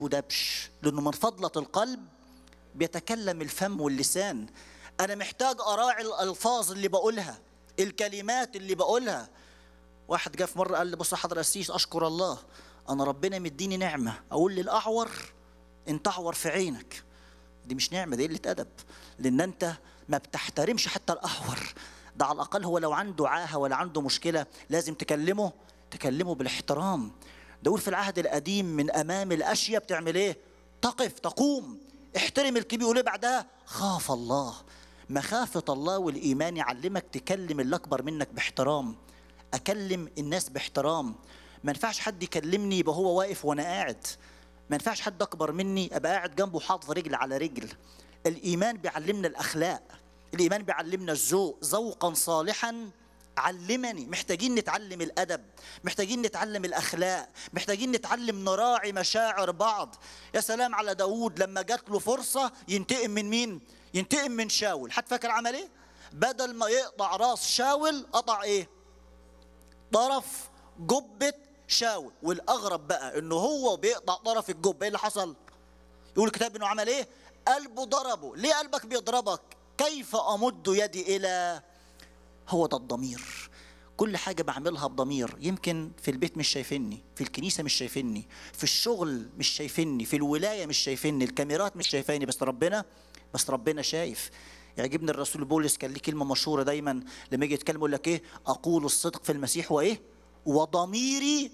ودبش لانه من فضله القلب بيتكلم الفم واللسان انا محتاج اراعي الالفاظ اللي بقولها الكلمات اللي بقولها واحد جه في مره قال لي بص يا حضر قسيس اشكر الله انا ربنا مديني نعمه اقول للاعور انت اعور في عينك دي مش نعمه دي قله ادب لان انت ما بتحترمش حتى الاعور ده على الاقل هو لو عنده عاهه ولا عنده مشكله لازم تكلمه تكلمه بالاحترام داود في العهد القديم من امام الاشياء بتعمل ايه تقف تقوم احترم الكبير وليه بعدها خاف الله مخافة الله والإيمان يعلمك تكلم اللي أكبر منك باحترام أكلم الناس باحترام ما ينفعش حد يكلمني يبقى هو واقف وأنا قاعد ما ينفعش حد أكبر مني أبقى قاعد جنبه حاطط رجل على رجل الإيمان بيعلمنا الأخلاق الإيمان بيعلمنا الذوق ذوقا صالحا علمني محتاجين نتعلم الادب محتاجين نتعلم الاخلاق محتاجين نتعلم نراعي مشاعر بعض يا سلام على داود لما جات له فرصه ينتقم من مين ينتقم من شاول حد فاكر عمل ايه بدل ما يقطع راس شاول قطع ايه طرف جبة شاول والاغرب بقى انه هو بيقطع طرف الجبة ايه اللي حصل يقول الكتاب انه عمل ايه قلبه ضربه ليه قلبك بيضربك كيف امد يدي الى هو ده الضمير كل حاجة بعملها بضمير يمكن في البيت مش شايفيني في الكنيسة مش شايفيني في الشغل مش شايفيني في الولاية مش شايفيني الكاميرات مش شايفاني بس ربنا بس ربنا شايف يعجبني الرسول بولس كان ليه كلمة مشهورة دايما لما يجي يتكلم يقول لك ايه أقول الصدق في المسيح وإيه وضميري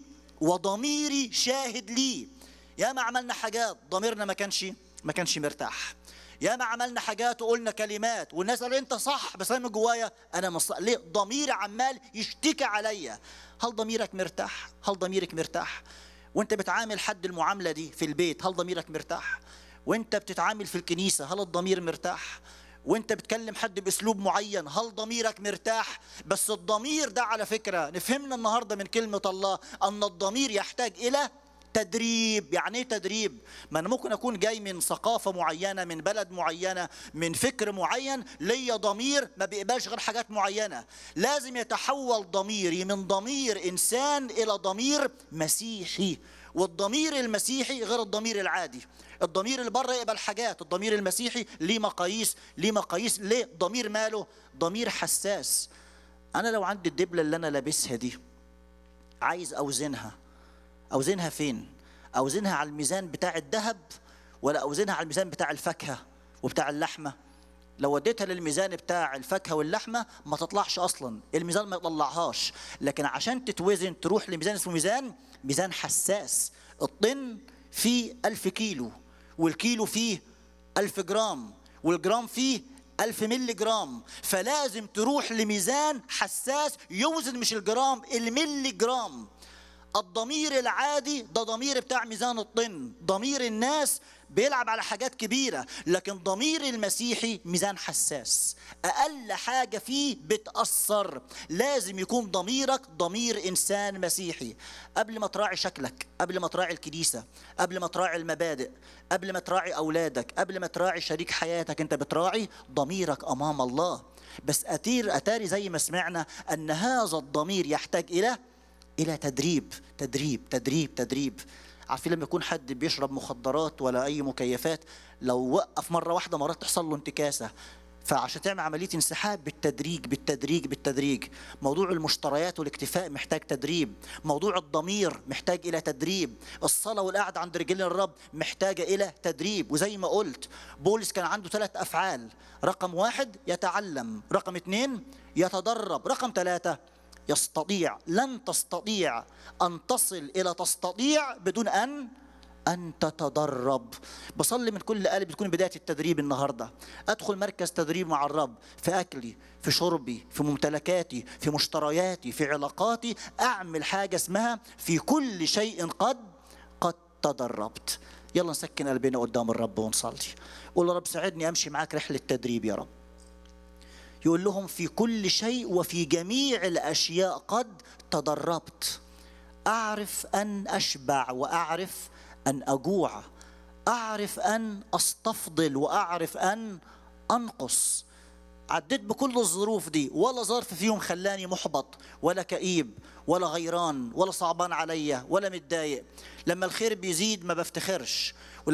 وضميري شاهد لي يا ما عملنا حاجات ضميرنا ما كانش ما كانش مرتاح يا ما عملنا حاجات وقلنا كلمات والناس قال انت صح بس انا من جوايا انا مص... ليه ضميري عمال يشتكي عليا هل ضميرك مرتاح هل ضميرك مرتاح وانت بتعامل حد المعامله دي في البيت هل ضميرك مرتاح وانت بتتعامل في الكنيسه هل الضمير مرتاح وانت بتكلم حد باسلوب معين هل ضميرك مرتاح بس الضمير ده على فكره نفهمنا النهارده من كلمه الله ان الضمير يحتاج الى تدريب يعني ايه تدريب ما انا ممكن اكون جاي من ثقافه معينه من بلد معينه من فكر معين ليا ضمير ما بيقبلش غير حاجات معينه لازم يتحول ضميري من ضمير انسان الى ضمير مسيحي والضمير المسيحي غير الضمير العادي الضمير اللي بره يقبل حاجات الضمير المسيحي ليه مقاييس ليه مقاييس ليه ضمير ماله ضمير حساس انا لو عندي الدبله اللي انا لابسها دي عايز اوزنها اوزنها فين اوزنها على الميزان بتاع الذهب ولا اوزنها على الميزان بتاع الفاكهه وبتاع اللحمه لو وديتها للميزان بتاع الفاكهه واللحمه ما تطلعش اصلا الميزان ما يطلعهاش لكن عشان تتوزن تروح لميزان اسمه ميزان ميزان حساس الطن فيه ألف كيلو والكيلو فيه ألف جرام والجرام فيه ألف ملي جرام فلازم تروح لميزان حساس يوزن مش الجرام الملي جرام الضمير العادي ده ضمير بتاع ميزان الطن ضمير الناس بيلعب على حاجات كبيرة لكن ضمير المسيحي ميزان حساس أقل حاجة فيه بتأثر لازم يكون ضميرك ضمير إنسان مسيحي قبل ما تراعي شكلك قبل ما تراعي الكنيسة قبل ما تراعي المبادئ قبل ما تراعي أولادك قبل ما تراعي شريك حياتك أنت بتراعي ضميرك أمام الله بس أتير أتاري زي ما سمعنا أن هذا الضمير يحتاج إلى الى تدريب تدريب تدريب تدريب عارفين لما يكون حد بيشرب مخدرات ولا اي مكيفات لو وقف مره واحده مرات تحصل له انتكاسه فعشان تعمل عمليه انسحاب بالتدريج بالتدريج بالتدريج موضوع المشتريات والاكتفاء محتاج تدريب موضوع الضمير محتاج الى تدريب الصلاه والقعده عند رجال الرب محتاجه الى تدريب وزي ما قلت بولس كان عنده ثلاث افعال رقم واحد يتعلم رقم اثنين يتدرب رقم ثلاثه يستطيع لن تستطيع ان تصل الى تستطيع بدون ان ان تتدرب بصلي من كل قلبي تكون بدايه التدريب النهارده ادخل مركز تدريب مع الرب في اكلي في شربي في ممتلكاتي في مشترياتي في علاقاتي اعمل حاجه اسمها في كل شيء قد قد تدربت يلا نسكن قلبنا قدام الرب ونصلي قول يا رب ساعدني امشي معاك رحله تدريب يا رب يقول لهم في كل شيء وفي جميع الاشياء قد تدربت اعرف ان اشبع واعرف ان اجوع اعرف ان استفضل واعرف ان انقص عديت بكل الظروف دي ولا ظرف فيهم خلاني محبط ولا كئيب ولا غيران ولا صعبان عليا ولا متضايق لما الخير بيزيد ما بفتخرش